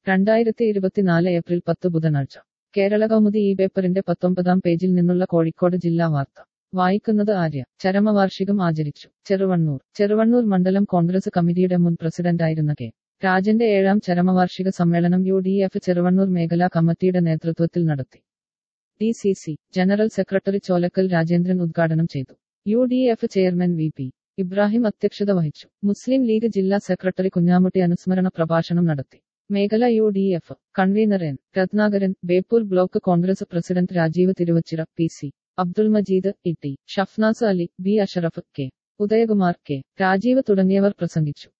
രണ്ടായിരത്തി ഇരുപത്തിനാല് ഏപ്രിൽ പത്ത് ബുധനാഴ്ച കേരള കൗമുദി ഈ പേപ്പറിന്റെ പത്തൊമ്പതാം പേജിൽ നിന്നുള്ള കോഴിക്കോട് ജില്ലാ വാർത്ത വായിക്കുന്നത് ആര്യ ചരമവാർഷികം ആചരിച്ചു ചെറുവണ്ണൂർ ചെറുവണ്ണൂർ മണ്ഡലം കോൺഗ്രസ് കമ്മിറ്റിയുടെ മുൻ പ്രസിഡന്റായിരുന്ന കെ രാജന്റെ ഏഴാം ചരമവാർഷിക സമ്മേളനം യു ഡി എഫ് ചെറുവണ്ണൂർ മേഖലാ കമ്മിറ്റിയുടെ നേതൃത്വത്തിൽ നടത്തി D C C general secretary Cholakkal Rajendran ഉദ്ഘാടനം ചെയ്തു U D F chairman V P Ibrahim അധ്യക്ഷത വഹിച്ചു മുസ്ലിം ലീഗ് ജില്ലാ സെക്രട്ടറി കുഞ്ഞാമുട്ടി അനുസ്മരണ പ്രഭാഷണം നടത്തി മേഖല U D F convener N Ratnakaran Beypore block Congress president Rajeev Thiruvachira P C Abdul Majeed E T Shafnas Ali B Ashraf K Udayakumar K Rajeev തുടങ്ങിയവർ പ്രസംഗിച്ചു